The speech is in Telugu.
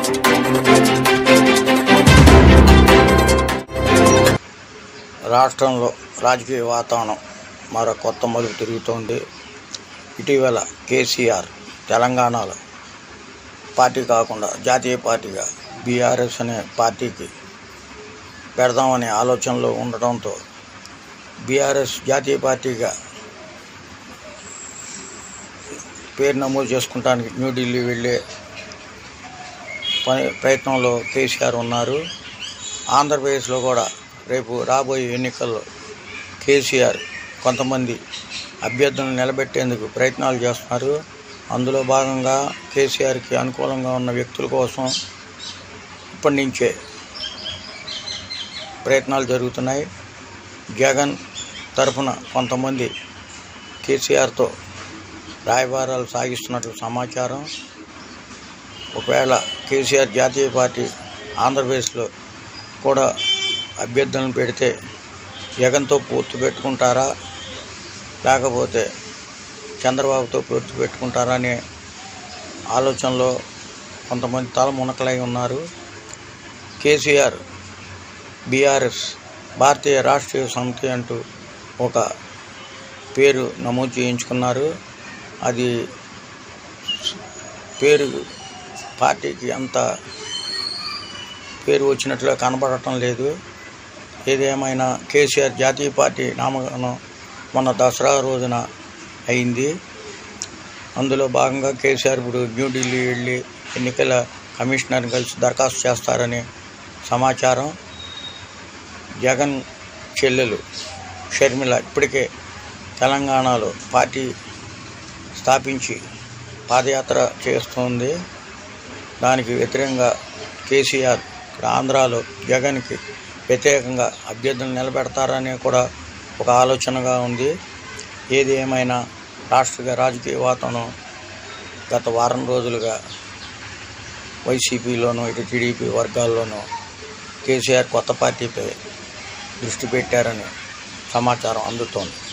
రాష్ట్రంలో రాజకీయ వాతావరణం మరో కొత్త మలుపు తిరుగుతోంది ఇటీవల కేసీఆర్ తెలంగాణలో పార్టీ కాకుండా జాతీయ పార్టీగా బీఆర్ఎస్ అనే పార్టీకి పెడదామనే ఆలోచనలో ఉండటంతో బీఆర్ఎస్ జాతీయ పార్టీగా పేరు నమోదు చేసుకుంటానికి న్యూఢిల్లీ వెళ్ళే పని ప్రయత్నంలో కేసీఆర్ ఉన్నారు ఆంధ్రప్రదేశ్లో కూడా రేపు రాబోయే ఎన్నికల్లో కేసీఆర్ కొంతమంది అభ్యర్థులను నిలబెట్టేందుకు ప్రయత్నాలు చేస్తున్నారు అందులో భాగంగా కేసీఆర్కి అనుకూలంగా ఉన్న వ్యక్తుల కోసం ఇప్పటి నుంచే ప్రయత్నాలు జరుగుతున్నాయి జగన్ తరఫున కొంతమంది కేసీఆర్తో రాయబారాలు సాగిస్తున్నట్లు సమాచారం ఒకవేళ కేసీఆర్ జాతీయ పార్టీ ఆంధ్రప్రదేశ్లో కూడా అభ్యర్థులను పెడితే జగన్తో పూర్తి పెట్టుకుంటారా లేకపోతే చంద్రబాబుతో పూర్తి పెట్టుకుంటారా అనే ఆలోచనలో కొంతమంది తల మునకలై ఉన్నారు కేసీఆర్ బీఆర్ఎస్ భారతీయ రాష్ట్రీయ సమితి అంటూ ఒక పేరు నమోదు చేయించుకున్నారు అది పేరు పార్టీకి అంత పేరు వచ్చినట్లుగా కనబడటం లేదు ఏదేమైనా కేసీఆర్ జాతీయ పార్టీ నామకరణం మొన్న దసరా రోజున అయింది అందులో భాగంగా కేసీఆర్ ఇప్పుడు న్యూఢిల్లీ వెళ్ళి ఎన్నికల కమిషనర్ని కలిసి దరఖాస్తు చేస్తారని సమాచారం జగన్ చెల్లెలు షర్మిల ఇప్పటికే తెలంగాణలో పార్టీ స్థాపించి పాదయాత్ర చేస్తుంది దానికి వ్యతిరేకంగా కేసీఆర్ ఇక్కడ ఆంధ్రాలో జగన్కి వ్యతిరేకంగా అభ్యర్థులు నిలబెడతారని కూడా ఒక ఆలోచనగా ఉంది ఏది ఏమైనా రాష్ట్ర రాజకీయ వాతావరణం గత వారం రోజులుగా వైసీపీలోనూ ఇటు టీడీపీ వర్గాల్లోనూ కేసీఆర్ కొత్త పార్టీపై దృష్టి పెట్టారని సమాచారం అందుతోంది